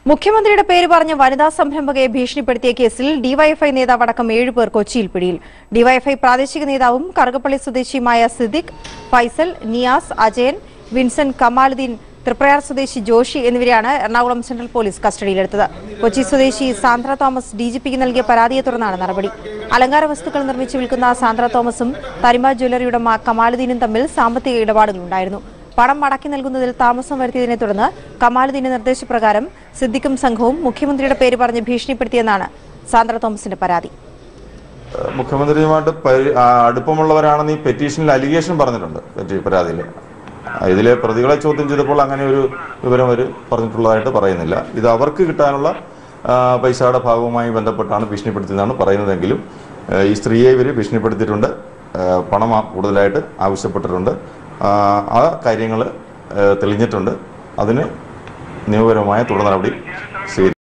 മുഖ്യമന്ത്രിയുടെ പേര് പറഞ്ഞ് വനിതാ സംരംഭകയെ ഭീഷണിപ്പെടുത്തിയ കേസിൽ ഡിവൈഎഫ്ഐ നേതാവ് അടക്കം ഏഴ് പേർ കൊച്ചിയിൽ പിടിയിൽ ഡിവൈഎഫ്ഐ പ്രാദേശിക നേതാവും കറുകപ്പള്ളി സ്വദേശിയുമായ സിദ്ദിഖ് ഫൈസൽ നിയാസ് അജയൻ വിൻസെന്റ് കമാലുദ്ദീൻ തൃപ്രയാർ സ്വദേശി ജോഷി എന്നിവരെയാണ് എറണാകുളം സെൻട്രൽ പോലീസ് കസ്റ്റഡിയിലെടുത്തത് കൊച്ചി സ്വദേശി സാന്ദ്ര തോമസ് ഡിജിപിക്ക് നൽകിയ പരാതിയെ തുടർന്നാണ് നടപടി അലങ്കാര വസ്തുക്കൾ നിർമ്മിച്ച് വിൽക്കുന്ന സാന്ദ്ര തോമസും തരിമ ജ്വല്ലറി ഉടമ കമാലുദ്ദീനും തമ്മിൽ സാമ്പത്തിക ഇടപാടുകളുണ്ടായിരുന്നു പണം മടക്കി നൽകുന്നതിൽ താമസം വരുത്തിയതിനെ തുടർന്ന് കമാലുദ്ദീന്റെ നിർദ്ദേശപ്രകാരം സിദ്ദിഖും സംഘവും മുഖ്യമന്ത്രിയുടെ പേര് പറഞ്ഞ് ഭീഷണിപ്പെടുത്തിയെന്നാണ് സാന്ദ്ര തോമസിന്റെ പരാതി മുഖ്യമന്ത്രിയുമായിട്ട് പരി- ആ, അടുപ്പമുള്ളവരാണെന്ന് ഈ പെറ്റീഷനിൽ അലിഗേഷൻ പറഞ്ഞിട്ടുണ്ട് പെറ്റി- പരാതിയിൽ ഇതിലെ പ്രതികളെ ചോദ്യം ചെയ്തപ്പോൾ അങ്ങനെ ഒരു വിവരം അവർ പറഞ്ഞിട്ടുള്ളതായിട്ട് പറയുന്നില്ല ഇത് അവർക്ക് കിട്ടാനുള്ള ആ, പൈസയുടെ ഭാഗവുമായി ബന്ധപ്പെട്ടാണ് ഭീഷണിപ്പെടുത്തിയതെന്നാണ് പറയുന്നതെങ്കിലും ആ, ഈ സ്ത്രീയെ ഇവർ ഭീഷണിപ്പെടുത്തിയിട്ടുണ്ട് ആ, പണം ആ- കൂടുതലായിട്ട് ആവശ്യപ്പെട്ടിട്ടുണ്ട് ആ, ആ കാര്യങ്ങൾ തെളിഞ്ഞിട്ടുണ്ട് അതിന് നിയമപരമായ തുടർ നടപടി സ്വീകരിക്കും